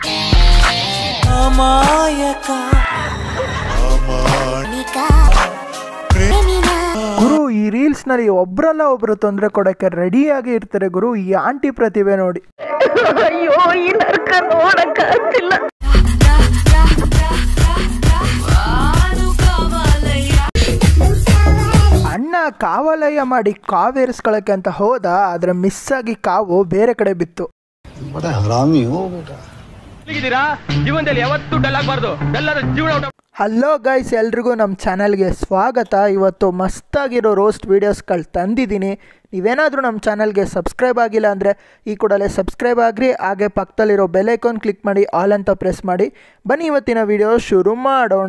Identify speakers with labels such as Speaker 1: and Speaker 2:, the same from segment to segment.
Speaker 1: ಗುರು ಈ ರೀಲ್ಸ್ ನಲ್ಲಿ ಒಬ್ರಲ್ಲ ಒಬ್ರು ತೊಂದರೆ ಕೊಡಕ್ಕೆ ರೆಡಿಯಾಗಿ ಇರ್ತಾರೆ ಗುರು ಈ ಆಂಟಿ ಪ್ರತಿಭೆ ನೋಡಿ
Speaker 2: ಅಯ್ಯೋ ಈ ನರ್ಕ ನೋಡಕ್ಕಾಗ್ತಿಲ್ಲ
Speaker 1: ಅಣ್ಣ ಕಾವಲಯ್ಯ ಮಾಡಿ ಕಾವೇರಿಸ್ಕೊಳಕ್ಕೆ ಅಂತ ಹೋದ ಆದ್ರೆ ಮಿಸ್ ಆಗಿ ಕಾವು ಬೇರೆ ಕಡೆ ಬಿತ್ತು
Speaker 3: बड़ा हरामी हो बेटा
Speaker 4: ಹೇಗಿದ್ದೀರಾ ಜೀವನದಲ್ಲಿ ಯಾವತ್ತೂ ಡಲ್ ಆಗಬಾರ್ದು ಎಲ್ಲರ ಜೀವನ ಊಟ
Speaker 1: ಹಲೋ ಗೈಸ್ ಎಲ್ರಿಗೂ ನಮ್ಮ ಚಾನಲ್ಗೆ ಸ್ವಾಗತ ಇವತ್ತು ಮಸ್ತಾಗಿರೋ ರೋಸ್ಟ್ ವೀಡಿಯೋಸ್ಗಳು ತಂದಿದ್ದೀನಿ ನೀವೇನಾದರೂ ನಮ್ಮ ಚಾನಲ್ಗೆ ಸಬ್ಸ್ಕ್ರೈಬ್ ಆಗಿಲ್ಲ ಅಂದರೆ ಈ ಕೂಡಲೇ ಸಬ್ಸ್ಕ್ರೈಬ್ ಆಗಿರಿ ಹಾಗೆ ಪಕ್ಕದಲ್ಲಿರೋ ಬೆಲೈಕಾನ್ ಕ್ಲಿಕ್ ಮಾಡಿ ಆಲ್ ಅಂತ ಪ್ರೆಸ್ ಮಾಡಿ ಬನ್ನಿ ಇವತ್ತಿನ ವಿಡಿಯೋ ಶುರು ಮಾಡೋಣ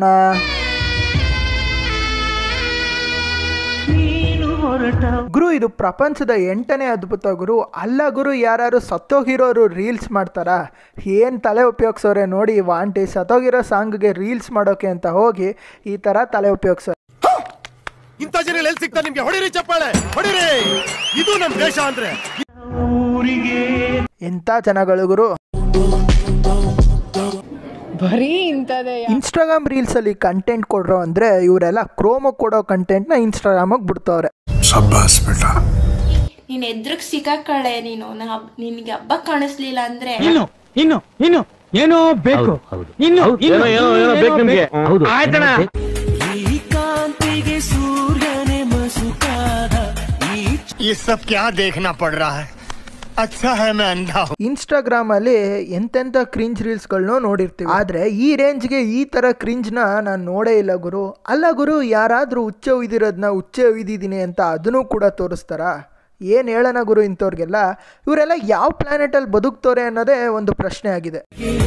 Speaker 1: ಗುರು ಇದು ಪ್ರಪಂಚದ ಎಂಟನೇ ಅದ್ಭುತ ಗುರು ಅಲ್ಲ ಗುರು ಯಾರು ಸತ್ತೋಗಿರೋರು ರೀಲ್ಸ್ ಮಾಡ್ತಾರಾ ಏನು ತಲೆ ಉಪಯೋಗಿಸೋರೆ ನೋಡಿ ವಾಂಟಿ ಸತ್ತೋಗಿರೋ ಸಾಂಗ್ಗೆ ರೀಲ್ಸ್ ಮಾಡೋಕೆ ಅಂತ ಹೋಗಿ ಈ ಥರ ತಲೆ ಉಪಯೋಗಿಸೋ
Speaker 5: ಇಂಥ ಜನ ಎಲ್ಲಿ ಸಿಗ್ತಾರೆ ನಿಮ್ಗೆ ಹೊಡಿರಿ ಚಪ್ಪಾಳೆ ಹೊಡಿರಿ ಇದು ನಮ್ ದೇಶ ಅಂದ್ರೆ
Speaker 1: ಎಂಥ ಜನಗಳು ಗುರು
Speaker 6: ಬರೀ ಇಂಥದೇ
Speaker 1: ಇನ್ಸ್ಟಾಗ್ರಾಮ್ ರೀಲ್ಸಲ್ಲಿ ಕಂಟೆಂಟ್ ಕೊಡ್ರೋ ಅಂದರೆ ಇವರೆಲ್ಲ ಕ್ರೋಮಕ್ಕೆ ಕೊಡೋ ಕಂಟೆಂಟ್ನ ಇನ್ಸ್ಟಾಗ್ರಾಮಿಗೆ ಬಿಡ್ತವ್ರೆ
Speaker 3: शाबाश बेटा
Speaker 7: ನೀನ್ ಎದ್ರಗ್ ಸಿಕ್ಕಾಕಳೆ ನೀನು ನಾ ಹಬ್- ನಿನ್ಗೆ ಹಬ್ಬ ಕಾಣಿಸ್ಲಿಲ್ಲ ಅಂದ್ರೆ
Speaker 4: ಇನ್ನು ಇನ್ನು ಇನ್ನು ಏನೋ ಬೇಕು ಇನ್ನು ಏನೋ ಏನೋ ಏನೋ ಬೇಕು ನಿಮ್ಗೆ ಆಯ್ತಣ್ಣ
Speaker 5: ये सब क्या देखना पड़ रहा है अच्छा है मैं अंधा हूँ
Speaker 1: ಇನ್ಸ್ಟಾಗ್ರಾಮಲ್ಲಿ ಎಂತೆಂಥ ಕ್ರಿಂಜ್ ರೀಲ್ಸ್ಗಳನ್ನೂ ನೋಡಿರ್ತೀವಿ ಆದರೆ ಈ ರೇಂಜ್ಗೆ ಈ ಥರ ಕ್ರಿಂಜ್ನ ನಾನು ನೋಡೇ ಇಲ್ಲ ಗುರು ಅಲ್ಲ ಗುರು ಯಾರಾದರೂ ಉಚ್ಚೆ ಉಯ್ದಿರೋದನ್ನ ಉಚ್ಚೆ ಉಯ್ದಿದ್ದೀನಿ ಅಂತ ಅದನ್ನೂ ಕೂಡ ತೋರಿಸ್ತಾರಾ ಏನು ಹೇಳೋಣ ಗುರು ಇಂಥವ್ರಿಗೆಲ್ಲ ಇವರೆಲ್ಲ ಯಾವ ಪ್ಲ್ಯಾನೆಟಲ್ಲಿ ಬದುಕ್ತವ್ರೆ ಅನ್ನೋದೇ ಒಂದು ಪ್ರಶ್ನೆ ಆಗಿದೆ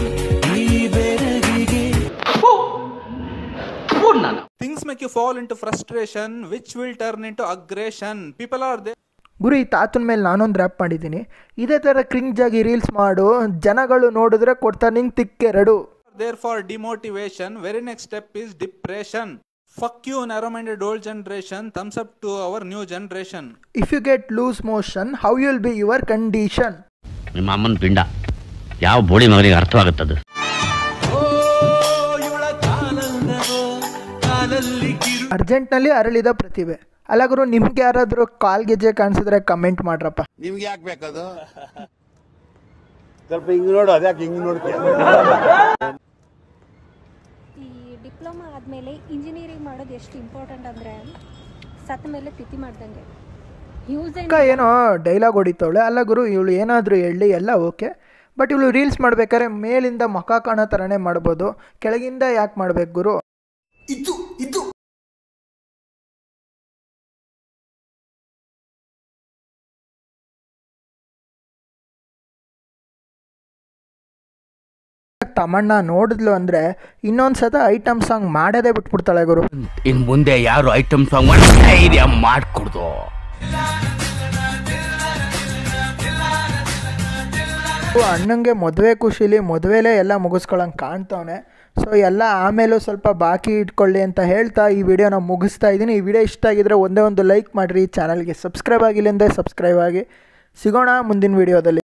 Speaker 8: Things make you fall into frustration, which will turn into aggression. People are there.
Speaker 1: ಗುರು ಈ ತಾತನ ಮೇಲೆ ನಾನೊಂದು ರ್ಯಾಪ್ ಮಾಡಿದ್ದೀನಿ ಇದೇ ಥರ ಕ್ರಿಂಜ್ ಆಗಿ ರೀಲ್ಸ್ ಮಾಡು ಜನಗಳು ನೋಡಿದ್ರೆ ಕೊಡ್ತಾರೆ ನಿಂಗೆ ತಿಕ್ಕೆರಡು
Speaker 8: there for demotivation. Very next step is depression. Fuck you, narrow-minded old generation. Thumbs up to our new generation.
Speaker 1: If you get loose motion how will be your condition
Speaker 9: ನಿಮ್ಮ ಅಮ್ಮನ ಪಿಂಡ ಯಾವ ಬೋಳಿ ಮಗನಿಗೆ ಅರ್ಥವಾಗುತ್ತದು
Speaker 1: ಅರ್ಜೆಂಟ್ನಲ್ಲಿ ಅರಳಿದ ಪ್ರತಿಭೆ ಅಲ್ಲ ಗುರು ನಿಮ್ಗೆ ಯಾರಾದರೂ ಕಾಲ್ ಗೆಜ್ಜೆ ಕಾಣಿಸಿದ್ರೆ ಕಮೆಂಟ್ ಮಾಡ್ರಪ್ಪ
Speaker 3: ನಿಮ್ಗೆ ಯಾಕೆ ಬೇಕದು ಸ್ವಲ್ಪ ಹಿಂಗ್ ನೋಡು ಅದ್ಯಾಕೆ ಹಿಂಗ್ ನೋಡ್ತೀಯ
Speaker 6: ಈ ಡಿಪ್ಲೊಮಾ ಆದಮೇಲೆ ಇಂಜಿನಿಯರಿಂಗ್ ಮಾಡೋದು ಎಷ್ಟು ಇಂಪಾರ್ಟೆಂಟ್ ಅಂದರೆ ಸತ್ತ ಮೇಲೆ ತಿಥಿ ಮಾಡ್ದಂಗೆ ಯೂಸ್
Speaker 1: ಅಕ್ಕ ಏನೋ ಡೈಲಾಗ್ ಹೊಡಿತಾವಳೆ ಅಲ್ಲ ಗುರು ಇವಳು ಏನಾದರೂ ಹೇಳಿ ಎಲ್ಲ ಓಕೆ ಬಟ್ ಇವಳು ರೀಲ್ಸ್ ಮಾಡ್ಬೇಕಾದ್ರೆ ಮೇಲಿಂದ ಮುಖ ಕಾಣೋ ಥರನೇ ಮಾಡ್ಬೋದು ಕೆಳಗಿಂದ ಯಾಕೆ ಮಾಡ್ಬೇಕು ಗುರು ತಮಣ್ಣ ನೋಡಿದ್ಲು ಅಂದರೆ ಇನ್ನೊಂದು ಸತ ಐಟಮ್ ಸಾಂಗ್ ಮಾಡೋದೇ ಬಿಟ್ಬಿಡ್ತಾಳೆ ಗುರು
Speaker 9: ಇನ್ ಮುಂದೆ ಯಾರು ಐಟಮ್ ಸಾಂಗ್ ಮಾಡಿ ಧೈರ್ಯ ಮಾಡ್ಕೊಡ್ದು
Speaker 1: ಅಣ್ಣಂಗೆ ಮದುವೆ ಖುಷಿಲಿ ಮದುವೆಲೇ ಎಲ್ಲ ಮುಗಿಸ್ಕೊಳಂಗೆ ಕಾಣ್ತವನೆ ಸೊ ಎಲ್ಲ ಆಮೇಲೂ ಸ್ವಲ್ಪ ಬಾಕಿ ಇಟ್ಕೊಳ್ಳಿ ಅಂತ ಹೇಳ್ತಾ ಈ ವಿಡಿಯೋನ ಮುಗಿಸ್ತಾ ಇದ್ದೀನಿ ಈ ವಿಡಿಯೋ ಇಷ್ಟ ಆಗಿದ್ರೆ ಒಂದೇ ಒಂದು ಲೈಕ್ ಮಾಡಿರಿ ಚಾನಲ್ಗೆ ಸಬ್ಸ್ಕ್ರೈಬ್ ಆಗಿಲ್ಲ ಅಂದರೆ ಸಬ್ಸ್ಕ್ರೈಬ್ ಆಗಿ ಸಿಗೋಣ ಮುಂದಿನ ವಿಡಿಯೋದಲ್ಲಿ